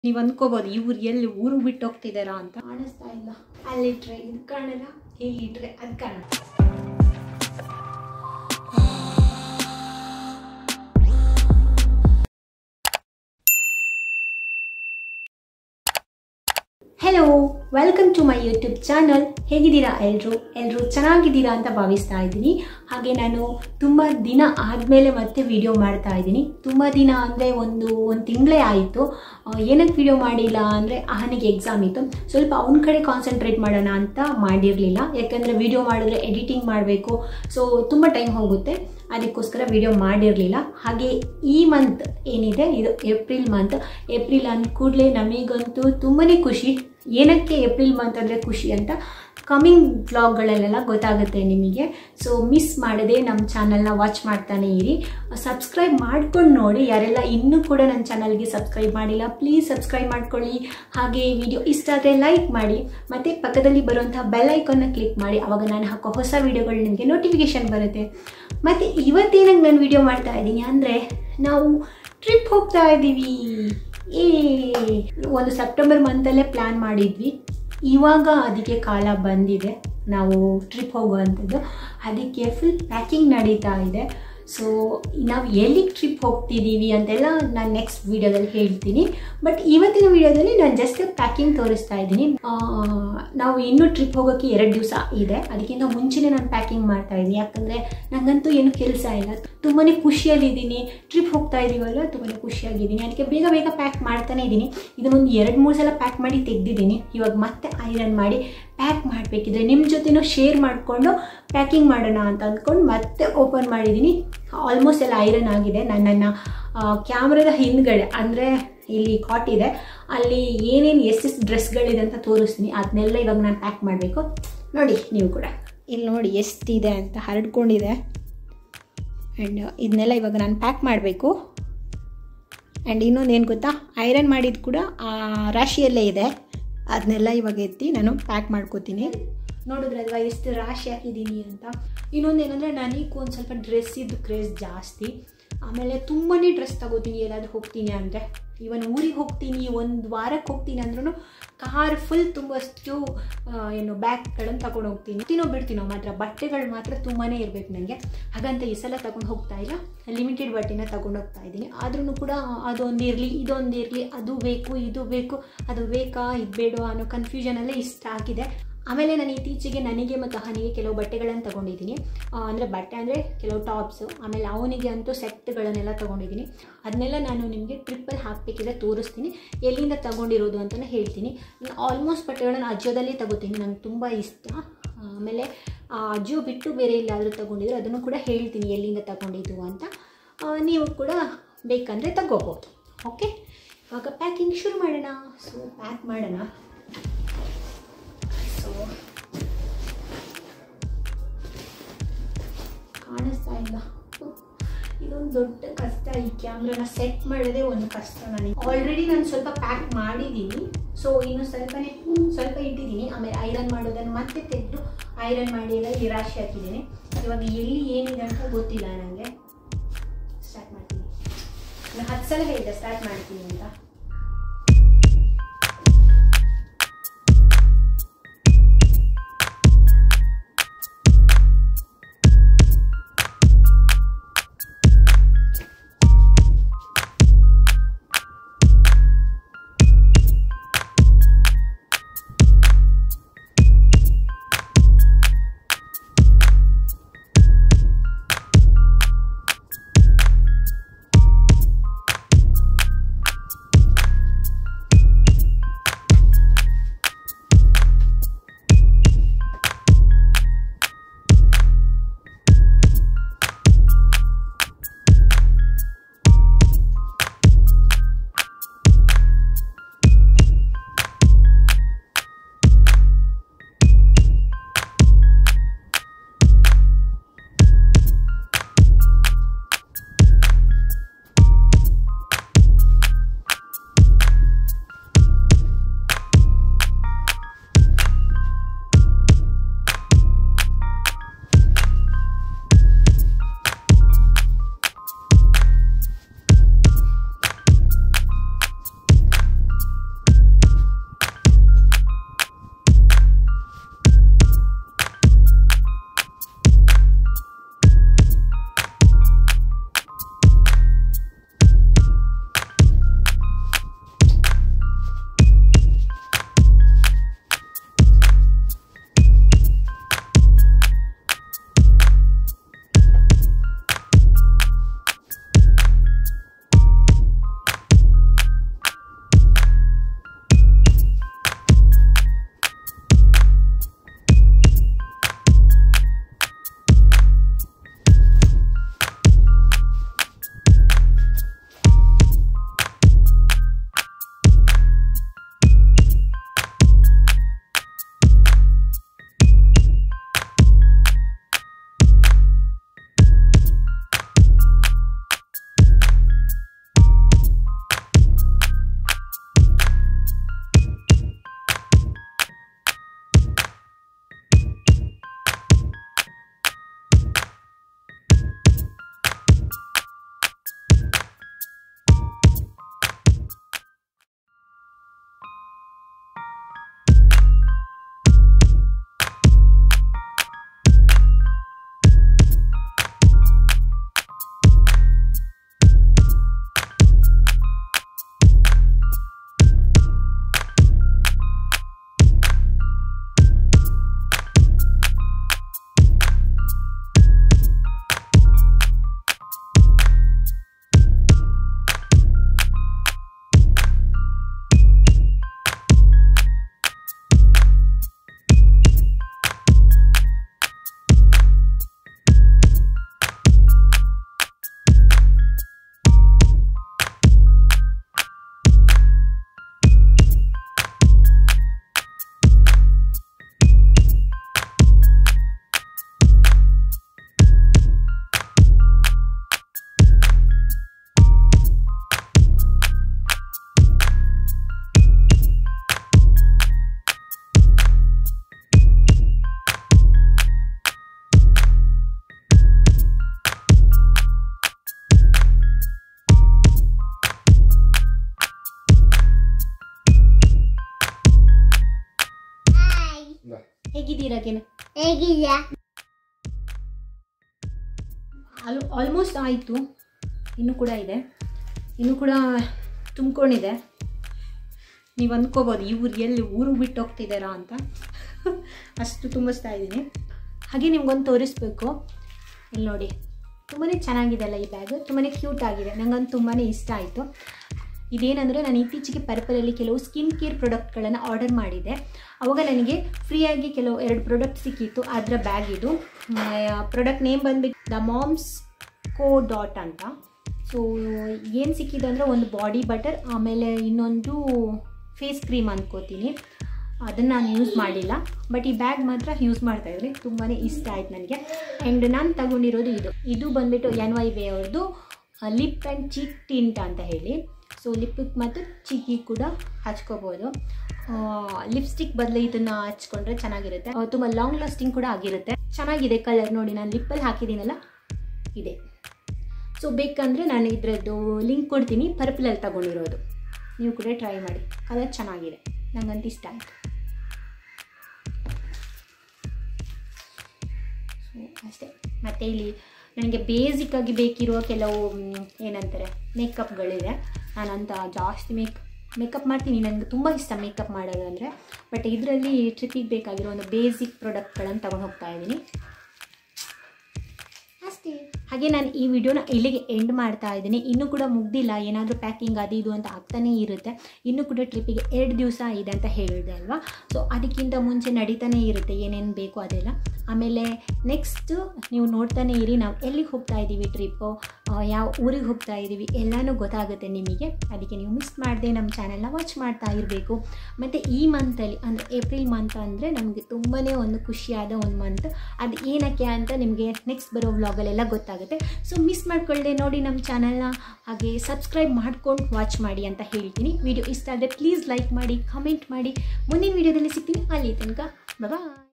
ನೀವು ಅಂದ್ಕೋಬೋದು ಇವ್ರು ಎಲ್ಲಿ ಊರು ಬಿಟ್ಟು ಹೋಗ್ತಿದ್ದಾರಾ ಅಂತ ಕಾಣಿಸ್ತಾ ಇಲ್ಲ ಅಲ್ಲಿಟ್ರೆ ಇದು ಕಾಣಲ್ಲ ಇಲ್ಲಿಟ್ರೆ ಅದು ಕಾಣಲ್ಲ hello welcome to my YouTube channel ಹೇಗಿದ್ದೀರಾ ಎಲ್ಲರೂ ಎಲ್ಲರೂ ಚೆನ್ನಾಗಿದ್ದೀರಾ ಅಂತ ಭಾವಿಸ್ತಾ ಇದ್ದೀನಿ ಹಾಗೆ ನಾನು ತುಂಬ ದಿನ ಆದಮೇಲೆ ಮತ್ತೆ ವಿಡಿಯೋ ಮಾಡ್ತಾ ಇದ್ದೀನಿ ತುಂಬ ದಿನ ಅಂದರೆ ಒಂದು ಒಂದು ತಿಂಗಳೇ ಆಯಿತು ಏನಕ್ಕೆ ವಿಡಿಯೋ ಮಾಡಿಲ್ಲ ಅಂದರೆ ಅಹನಿಗೆ ಎಕ್ಸಾಮ್ ಇತ್ತು ಸ್ವಲ್ಪ ಅವನ ಕಡೆ ಕಾನ್ಸಂಟ್ರೇಟ್ ಮಾಡೋಣ ಅಂತ ಮಾಡಿರಲಿಲ್ಲ ಯಾಕಂದರೆ ವಿಡಿಯೋ ಮಾಡಿದ್ರೆ ಎಡಿಟಿಂಗ್ ಮಾಡಬೇಕು ಸೊ ತುಂಬ ಟೈಮ್ ಹೋಗುತ್ತೆ ಅದಕ್ಕೋಸ್ಕರ ವಿಡಿಯೋ ಮಾಡಿರಲಿಲ್ಲ ಹಾಗೆ ಈ ಮಂತ್ ಏನಿದೆ ಇದು ಏಪ್ರಿಲ್ ಮಂತ್ ಏಪ್ರಿಲ್ ಅಂದ ಕೂಡಲೇ ನಮಗಂತೂ ತುಂಬಾ ಖುಷಿ ಏನಕ್ಕೆ ಏಪ್ರಿಲ್ ಮಂತ್ ಅಂದರೆ ಖುಷಿ ಅಂತ ಕಮಿಂಗ್ ಬ್ಲಾಗ್ಗಳಲ್ಲೆಲ್ಲ ಗೊತ್ತಾಗುತ್ತೆ ನಿಮಗೆ ಸೊ ಮಿಸ್ ಮಾಡದೆ ನಮ್ಮ ಚಾನಲ್ನ ವಾಚ್ ಮಾಡ್ತಾನೆ ಇರಿ ಸಬ್ಸ್ಕ್ರೈಬ್ ಮಾಡ್ಕೊಂಡು ನೋಡಿ ಯಾರೆಲ್ಲ ಇನ್ನೂ ಕೂಡ ನನ್ನ ಚಾನಲ್ಗೆ ಸಬ್ಸ್ಕ್ರೈಬ್ ಮಾಡಿಲ್ಲ ಪ್ಲೀಸ್ ಸಬ್ಸ್ಕ್ರೈಬ್ ಮಾಡ್ಕೊಳ್ಳಿ ಹಾಗೆ ವಿಡಿಯೋ ಇಷ್ಟ ಆದರೆ ಲೈಕ್ ಮಾಡಿ ಮತ್ತು ಪಕ್ಕದಲ್ಲಿ ಬರುವಂಥ ಬೆಲ್ ಐಕಾನ್ನ ಕ್ಲಿಕ್ ಮಾಡಿ ಆವಾಗ ನಾನು ಹಾಕೋ ಹೊಸ ವೀಡಿಯೋಗಳು ನಿಮಗೆ ನೋಟಿಫಿಕೇಷನ್ ಬರುತ್ತೆ ಮತ್ತು ಇವತ್ತೇನಕ್ಕೆ ನಾನು ವಿಡಿಯೋ ಮಾಡ್ತಾ ಇದ್ದೀನಿ ಅಂದರೆ ನಾವು ಟ್ರಿಪ್ ಹೋಗ್ತಾ ಇದ್ದೀವಿ ಏ ಒಂದು ಸೆಪ್ಟೆಂಬರ್ ಮಂತಲ್ಲೇ ಪ್ಲ್ಯಾನ್ ಮಾಡಿದ್ವಿ ಇವಾಗ ಅದಕ್ಕೆ ಕಾಲ ಬಂದಿದೆ ನಾವು ಟ್ರಿಪ್ ಹೋಗುವಂಥದ್ದು ಅದಕ್ಕೆ ಫುಲ್ ಪ್ಯಾಕಿಂಗ್ ನಡೀತಾ ಇದೆ ಸೊ ನಾವು ಎಲ್ಲಿಗೆ ಟ್ರಿಪ್ ಹೋಗ್ತಿದ್ದೀವಿ ಅಂತೆಲ್ಲ ನಾನು ನೆಕ್ಸ್ಟ್ ವೀಡಿಯೋದಲ್ಲಿ ಹೇಳ್ತೀನಿ ಬಟ್ ಇವತ್ತಿನ ವೀಡಿಯೋದಲ್ಲಿ ನಾನು ಜಸ್ಟ್ ಪ್ಯಾಕಿಂಗ್ ತೋರಿಸ್ತಾ ಇದ್ದೀನಿ ನಾವು ಇನ್ನೂ ಟ್ರಿಪ್ ಹೋಗೋಕ್ಕೆ ಎರಡು ದಿವಸ ಇದೆ ಅದಕ್ಕಿಂತ ಮುಂಚೆನೇ ನಾನು ಪ್ಯಾಕಿಂಗ್ ಮಾಡ್ತಾ ಇದ್ದೀನಿ ಯಾಕಂದರೆ ನನಗಂತೂ ಏನು ಕೆಲಸ ಇಲ್ಲ ತುಂಬಾ ಖುಷಿಯಲ್ಲಿದ್ದೀನಿ ಟ್ರಿಪ್ ಹೋಗ್ತಾ ಇದ್ದೀವಲ್ಲ ತುಂಬಾ ಖುಷಿಯಾಗಿದ್ದೀನಿ ಅದಕ್ಕೆ ಬೇಗ ಬೇಗ ಪ್ಯಾಕ್ ಮಾಡ್ತಾನೆ ಇದ್ದೀನಿ ಇದನ್ನೊಂದು ಎರಡು ಮೂರು ಸಲ ಪ್ಯಾಕ್ ಮಾಡಿ ತೆಗೆದಿದ್ದೀನಿ ಇವಾಗ ಮತ್ತೆ ಐರನ್ ಮಾಡಿ ಪ್ಯಾಕ್ ಮಾಡಬೇಕಿದ್ರೆ ನಿಮ್ಮ ಜೊತೆನೂ ಶೇರ್ ಮಾಡಿಕೊಂಡು ಪ್ಯಾಕಿಂಗ್ ಮಾಡೋಣ ಅಂತ ಅಂದ್ಕೊಂಡು ಮತ್ತೆ ಓಪನ್ ಮಾಡಿದ್ದೀನಿ ಆಲ್ಮೋಸ್ಟ್ ಎಲ್ಲ ಐರನ್ ಆಗಿದೆ ನನ್ನನ್ನು ಕ್ಯಾಮ್ರಾದ ಹಿಂದ್ಗಡೆ ಅಂದರೆ ಇಲ್ಲಿ ಕಾಟ್ ಇದೆ ಅಲ್ಲಿ ಏನೇನು ಎಷ್ಟೆಷ್ಟು ಡ್ರೆಸ್ಗಳಿದೆ ಅಂತ ತೋರಿಸ್ತೀನಿ ಅದನ್ನೆಲ್ಲ ಇವಾಗ ನಾನು ಪ್ಯಾಕ್ ಮಾಡಬೇಕು ನೋಡಿ ನೀವು ಕೂಡ ಇಲ್ಲಿ ನೋಡಿ ಎಷ್ಟಿದೆ ಅಂತ ಹರಡ್ಕೊಂಡಿದೆ ಆ್ಯಂಡ್ ಇದನ್ನೆಲ್ಲ ಇವಾಗ ನಾನು ಪ್ಯಾಕ್ ಮಾಡಬೇಕು ಆ್ಯಂಡ್ ಇನ್ನೊಂದು ಏನು ಗೊತ್ತಾ ಐರನ್ ಮಾಡಿದ್ದು ಕೂಡ ಆ ರಾಶಿಯಲ್ಲೇ ಇದೆ ಅದನ್ನೆಲ್ಲ ಇವಾಗ ಎತ್ತಿ ನಾನು ಪ್ಯಾಕ್ ಮಾಡ್ಕೋತೀನಿ ನೋಡಿದ್ರಲ್ವಾ ಎಷ್ಟು ರಾಶಿ ಹಾಕಿದ್ದೀನಿ ಅಂತ ಇನ್ನೊಂದು ಏನಂದರೆ ನನಗೆ ಒಂದು ಸ್ವಲ್ಪ ಡ್ರೆಸ್ಸಿದ್ದು ಕ್ರೇಜ್ ಜಾಸ್ತಿ ಆಮೇಲೆ ತುಂಬಾ ಡ್ರೆಸ್ ತಗೋತೀನಿ ಎಲ್ಲಾದರೂ ಹೋಗ್ತೀನಿ ಅಂದರೆ ಇವನ್ ಊರಿಗೆ ಹೋಗ್ತೀನಿ ಒಂದು ವಾರಕ್ಕೆ ಹೋಗ್ತೀನಿ ಅಂದ್ರೂ ಕಾರ್ ಫುಲ್ ತುಂಬಷ್ಟು ಏನು ಬ್ಯಾಗ್ಗಳನ್ನು ತಗೊಂಡು ಹೋಗ್ತೀನಿ ತಿನ್ನೋ ಬಿಡ್ತೀನೋ ಮಾತ್ರ ಬಟ್ಟೆಗಳು ಮಾತ್ರ ತುಂಬಾ ಇರಬೇಕು ನನಗೆ ಹಾಗಂತ ಈ ಸಲ ತಗೊಂಡು ಹೋಗ್ತಾ ಇಲ್ಲ ಲಿಮಿಟೆಡ್ ಬಟ್ಟೆನ ತಗೊಂಡು ಹೋಗ್ತಾ ಇದ್ದೀನಿ ಆದ್ರೂ ಕೂಡ ಅದೊಂದು ಇರಲಿ ಇದೊಂದು ಇರಲಿ ಅದು ಬೇಕು ಇದು ಬೇಕು ಅದು ಬೇಕಾ ಇದು ಬೇಡವಾ ಅನ್ನೋ ಕನ್ಫ್ಯೂಷನಲ್ಲೇ ಇಷ್ಟ ಆಗಿದೆ ಆಮೇಲೆ ನಾನು ಇತ್ತೀಚೆಗೆ ನನಗೆ ಮತ್ತು ಅಹನಿಗೆ ಕೆಲವು ಬಟ್ಟೆಗಳನ್ನು ತೊಗೊಂಡಿದ್ದೀನಿ ಅಂದರೆ ಬಟ್ಟೆ ಅಂದರೆ ಕೆಲವು ಟಾಪ್ಸು ಆಮೇಲೆ ಅವನಿಗೆ ಅಂತೂ ಸೆಟ್ಗಳನ್ನೆಲ್ಲ ತೊಗೊಂಡಿದ್ದೀನಿ ಅದನ್ನೆಲ್ಲ ನಾನು ನಿಮಗೆ ಟ್ರಿಪ್ಪಲ್ಲಿ ಹಾಕಬೇಕಿದ್ರೆ ತೋರಿಸ್ತೀನಿ ಎಲ್ಲಿಂದ ತಗೊಂಡಿರೋದು ಅಂತಲೇ ಹೇಳ್ತೀನಿ ನಾನು ಆಲ್ಮೋಸ್ಟ್ ಬಟ್ಟೆಗಳನ್ನು ಅಜ್ಜೋದಲ್ಲಿ ತಗೋತೀನಿ ನಂಗೆ ತುಂಬ ಇಷ್ಟ ಆಮೇಲೆ ಅಜ್ಜೋ ಬಿಟ್ಟು ಬೇರೆ ಎಲ್ಲಾದರೂ ತೊಗೊಂಡಿದ್ರೆ ಅದನ್ನು ಕೂಡ ಹೇಳ್ತೀನಿ ಎಲ್ಲಿಂದ ತಗೊಂಡಿದ್ದು ಅಂತ ನೀವು ಕೂಡ ಬೇಕಂದರೆ ತಗೋಬೋದು ಓಕೆ ಇವಾಗ ಪ್ಯಾಕಿಂಗ್ ಶುರು ಮಾಡೋಣ ಸೊ ಪ್ಯಾಕ್ ಮಾಡೋಣ ಸೊ ಕಾಣಿಸ್ತಾ ಇಲ್ಲ ಇದೊಂದು ದೊಡ್ಡ ಕಷ್ಟ ಈ ಕ್ಯಾಮ್ರಾನ ಸೆಟ್ ಮಾಡೋದೇ ಒಂದು ಕಷ್ಟ ನನಗೆ ಆಲ್ರೆಡಿ ನಾನು ಸ್ವಲ್ಪ ಪ್ಯಾಕ್ ಮಾಡಿದ್ದೀನಿ ಸೊ ಇನ್ನು ಸ್ವಲ್ಪನೇ ಸ್ವಲ್ಪ ಇಟ್ಟಿದ್ದೀನಿ ಆಮೇಲೆ ಐರನ್ ಮಾಡೋದನ್ನು ಮತ್ತೆ ತೆಗೆದು ಐರನ್ ಮಾಡಿ ಎಲ್ಲ ಈ ರಾಶಿ ಹಾಕಿದ್ದೀನಿ ಇವಾಗ ಎಲ್ಲಿ ಏನಿದೆ ಅಂತ ಗೊತ್ತಿಲ್ಲ ನನಗೆ ಸ್ಟಾರ್ಟ್ ಮಾಡ್ತೀನಿ ನಾನು ಹತ್ತು ಸಲ ಹೇಳಿದೆ ಸ್ಟಾರ್ಟ್ ಮಾಡ್ತೀನಿ ಅಂತ ಹೇಗಿದ್ದೀರಾ ಕೆನ ಹೇಗಿದ್ಯಾ ಆಲ್ ಆಲ್ಮೋಸ್ಟ್ ಆಯಿತು ಇನ್ನೂ ಕೂಡ ಇದೆ ಇನ್ನೂ ಕೂಡ ತುಂಬ್ಕೊಂಡಿದೆ ನೀವು ಅಂದ್ಕೋಬೋದು ಇವ್ರು ಎಲ್ಲಿ ಊರು ಬಿಟ್ಟು ಹೋಗ್ತಿದ್ದಾರಾ ಅಂತ ಅಷ್ಟು ತುಂಬಿಸ್ತಾ ಇದ್ದೀನಿ ಹಾಗೆ ನಿಮ್ಗೊಂದು ತೋರಿಸ್ಬೇಕು ಇಲ್ಲಿ ನೋಡಿ ತುಂಬಾ ಚೆನ್ನಾಗಿದೆ ಅಲ್ಲ ಈ ಬ್ಯಾಗ್ ತುಂಬಾ ಕ್ಯೂಟ್ ಆಗಿದೆ ನನಗಂತೂ ತುಂಬಾ ಇಷ್ಟ ಆಯಿತು ಇದೇನೆಂದರೆ ನಾನು ಇತ್ತೀಚೆಗೆ ಪರ್ಪಲಲ್ಲಿ ಕೆಲವು ಸ್ಕಿನ್ ಕೇರ್ ಪ್ರಾಡಕ್ಟ್ಗಳನ್ನು ಆರ್ಡರ್ ಮಾಡಿದ್ದೆ ಅವಾಗ ನನಗೆ ಫ್ರೀಯಾಗಿ ಕೆಲವು ಎರಡು ಪ್ರಾಡಕ್ಟ್ ಸಿಕ್ಕಿತ್ತು ಅದರ ಬ್ಯಾಗ್ ಇದು ಪ್ರಾಡಕ್ಟ್ ನೇಮ್ ಬಂದ್ಬಿಟ್ಟು ದ ಮಾಮ್ಸ್ ಕೋ ಡಾಟ್ ಅಂತ ಸೊ ಏನು ಸಿಕ್ಕಿದೆ ಅಂದರೆ ಒಂದು ಬಾಡಿ ಬಟರ್ ಆಮೇಲೆ ಇನ್ನೊಂದು ಫೇಸ್ ಕ್ರೀಮ್ ಅಂದ್ಕೋತೀನಿ ಅದನ್ನು ನಾನು ಯೂಸ್ ಮಾಡಿಲ್ಲ ಬಟ್ ಈ ಬ್ಯಾಗ್ ಮಾತ್ರ ಯೂಸ್ ಮಾಡ್ತಾ ಇದ್ರಿ ತುಂಬಾ ಇಷ್ಟ ಆಯ್ತು ನನಗೆ ಆ್ಯಂಡ್ ನಾನು ತಗೊಂಡಿರೋದು ಇದು ಇದು ಬಂದುಬಿಟ್ಟು ಎನ್ ವೈ ವೇ ಅವ್ರದ್ದು ಲಿಪ್ ಆ್ಯಂಡ್ ಚೀಕ್ ಟಿಂಟ್ ಅಂತ ಹೇಳಿ ಸೊ ಲಿಪ್ಪಿಗೆ ಮತ್ತು ಚೀಕಿಗೆ ಕೂಡ ಹಚ್ಕೋಬೋದು ಲಿಪ್ಸ್ಟಿಕ್ ಬದಲು ಇದನ್ನು ಹಚ್ಕೊಂಡ್ರೆ ಚೆನ್ನಾಗಿರುತ್ತೆ ಆ, ತುಂಬ ಲಾಂಗ್ ಲಾಸ್ಟಿಂಗ್ ಕೂಡ ಆಗಿರುತ್ತೆ ಚೆನ್ನಾಗಿದೆ ಕಲರ್ ನೋಡಿ ನಾನು ಲಿಪ್ಪಲ್ಲಿ ಹಾಕಿದ್ದೀನಲ್ಲ ಇದೆ ಸೊ ಬೇಕಂದರೆ ನಾನು ಇದರದ್ದು ಲಿಂಕ್ ಕೊಡ್ತೀನಿ ಪರ್ಪಲಲ್ಲಿ ತಗೊಂಡಿರೋದು ನೀವು ಕೂಡ ಟ್ರೈ ಮಾಡಿ ಕಲರ್ ಚೆನ್ನಾಗಿದೆ ನಂಗಂತ ಇಷ್ಟ ಆಯಿತು ಸೊ ಅಷ್ಟೇ ಮತ್ತು ಇಲ್ಲಿ ನನಗೆ ಬೇಸಿಕ್ಕಾಗಿ ಬೇಕಿರುವ ಕೆಲವು ಮ್, ಏನಂತಾರೆ ಮೇಕಪ್ಗಳಿದೆ ನಾನಂತ ಜಾಸ್ತಿ ಮೇಕ್ ಮೇಕಪ್ ಮಾಡ್ತೀನಿ ನನಗೆ ತುಂಬ ಇಷ್ಟ ಮೇಕಪ್ ಮಾಡೋದು ಅಂದರೆ ಬಟ್ ಇದರಲ್ಲಿ ಟ್ರಿಪ್ಪಿಗೆ ಬೇಕಾಗಿರೋ ಒಂದು ಬೇಸಿಕ್ ಪ್ರಾಡಕ್ಟ್ಗಳನ್ನು ತಗೊಂಡು ಹೋಗ್ತಾ ಇದ್ದೀನಿ ಅಷ್ಟೇ ಹಾಗೆ ನಾನು ಈ ವಿಡಿಯೋನ ಇಲ್ಲಿಗೆ ಎಂಡ್ ಮಾಡ್ತಾ ಇದ್ದೀನಿ ಇನ್ನೂ ಕೂಡ ಮುಗ್ದಿಲ್ಲ ಏನಾದರೂ ಪ್ಯಾಕಿಂಗ್ ಅದು ಇದು ಅಂತ ಆಗ್ತಾನೇ ಇರುತ್ತೆ ಇನ್ನೂ ಕೂಡ ಟ್ರಿಪ್ಪಿಗೆ ಎರಡು ದಿವಸ ಇದೆ ಅಂತ ಹೇಳಿದೆ ಅಲ್ವಾ ಸೊ ಅದಕ್ಕಿಂತ ಮುಂಚೆ ನಡೀತಾನೆ ಇರುತ್ತೆ ಏನೇನು ಬೇಕು ಅದೆಲ್ಲ ಆಮೇಲೆ ನೆಕ್ಸ್ಟ್ ನೀವು ನೋಡ್ತಾನೆ ಇರಿ ನಾವು ಎಲ್ಲಿಗೆ ಹೋಗ್ತಾ ಇದ್ದೀವಿ ಟ್ರಿಪ್ಪು ಯಾವ ಊರಿಗೆ ಹೋಗ್ತಾ ಇದ್ದೀವಿ ಎಲ್ಲನೂ ಗೊತ್ತಾಗುತ್ತೆ ನಿಮಗೆ ಅದಕ್ಕೆ ನೀವು ಮಿಸ್ ಮಾಡದೆ ನಮ್ಮ ಚಾನೆಲ್ನ ವಾಚ್ ಮಾಡ್ತಾ ಇರಬೇಕು ಮತ್ತು ಈ ಮಂತಲ್ಲಿ ಅಂದರೆ ಏಪ್ರಿಲ್ ಮಂತ್ ಅಂದರೆ ನಮಗೆ ತುಂಬಾ ಒಂದು ಖುಷಿಯಾದ ಒಂದು ಮಂತ್ ಅದು ಏನಕ್ಕೆ ಅಂತ ನಿಮಗೆ ನೆಕ್ಸ್ಟ್ ಬರೋ ವ್ಲಾಗಲ್ಲೆಲ್ಲ ಗೊತ್ತಾಗುತ್ತೆ ಸೊ ಮಿಸ್ ಮಾಡ್ಕೊಳ್ಳದೆ ನೋಡಿ ನಮ್ಮ ಚಾನಲ್ನ ಹಾಗೆ ಸಬ್ಸ್ಕ್ರೈಬ್ ಮಾಡ್ಕೊಂಡು ವಾಚ್ ಮಾಡಿ ಅಂತ ಹೇಳ್ತೀನಿ ವಿಡಿಯೋ ಇಷ್ಟ ಆದರೆ ಪ್ಲೀಸ್ ಲೈಕ್ ಮಾಡಿ ಕಮೆಂಟ್ ಮಾಡಿ ಮುಂದಿನ ವಿಡಿಯೋದಲ್ಲಿ ಸಿಗ್ತೀನಿ ಅಲ್ಲಿ ತನಕ ಬಾಯ್